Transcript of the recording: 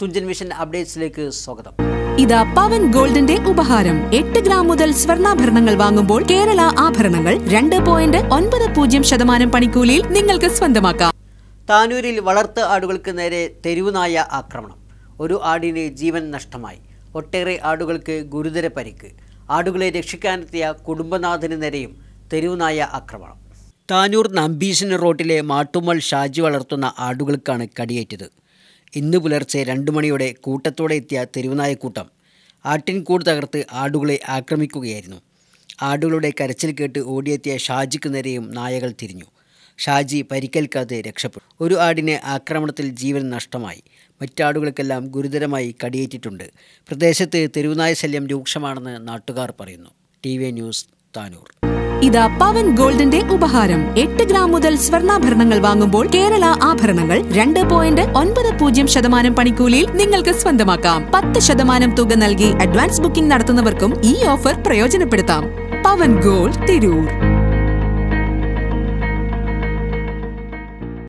Thunchan mission അപ്ഡേറ്റ്സിലേക്ക് സ്വാഗതം ഇതാ പവൻ ഗോൾഡിന്റെ ഉപഹാരം എട്ട് ഗ്രാം മുതൽ സ്വർണ്ണാഭരണങ്ങൾ വാങ്ങുമ്പോൾ കേരള ആഭരണങ്ങൾ രണ്ട് പോയിന്റ് ഒൻപത് പൂജ്യം ശതമാനം പണിക്കൂലിയിൽ നിങ്ങൾക്ക് സ്വന്തമാക്കാം താനൂരിൽ വളർത്ത് ആടുകൾക്ക് നേരെ തെരുവുനായ ആക്രമണം ഒരു ആടിന് ജീവൻ നഷ്ടമായി ഒട്ടേറെ ആടുകൾക്ക് ഗുരുതര പരിക്ക് ആടുകളെ രക്ഷിക്കാനെത്തിയ കുടുംബനാഥന് നേരെയും തെരുവുനായ ആക്രമണം താനൂർ നമ്പീശൻ റോട്ടിലെ മാട്ടുമൽ ഷാജി വളർത്തുന്ന ആടുകൾക്കാണ് കടിയേറ്റത് ഇന്ന് പുലർച്ചെ രണ്ടു മണിയോടെ കൂട്ടത്തോടെ എത്തിയ തെരുവുനായക്കൂട്ടം ആട്ടിൻകൂട് തകർത്ത് ആടുകളെ ആക്രമിക്കുകയായിരുന്നു ആടുകളുടെ കരച്ചിൽ കേട്ട് ഓടിയെത്തിയ ഷാജിക്ക് നേരെയും നായകൾ തിരിഞ്ഞു ഷാജി പരിക്കേൽക്കാതെ രക്ഷപ്പെട്ടു ഒരു ആടിന് ആക്രമണത്തിൽ ജീവൻ നഷ്ടമായി മറ്റാടുകൾക്കെല്ലാം ഗുരുതരമായി കടിയേറ്റിട്ടുണ്ട് പ്രദേശത്ത് തെരുവുനായ ശല്യം രൂക്ഷമാണെന്ന് നാട്ടുകാർ പറയുന്നു ടി വി ന്യൂസ് താനൂർ ഇതാ പവൻ ഗോൾഡിന്റെ ഉപഹാരം എട്ട് ഗ്രാം മുതൽ സ്വർണ്ണാഭരണങ്ങൾ വാങ്ങുമ്പോൾ കേരള ആഭരണങ്ങൾ രണ്ട് പോയിന്റ് ഒൻപത് പൂജ്യം ശതമാനം പണിക്കൂലിയിൽ നിങ്ങൾക്ക് സ്വന്തമാക്കാം പത്ത് ശതമാനം തുക നൽകി അഡ്വാൻസ് ബുക്കിംഗ് നടത്തുന്നവർക്കും ഈ ഓഫർ പ്രയോജനപ്പെടുത്താം പവൻ ഗോൾഡ് തിരൂർ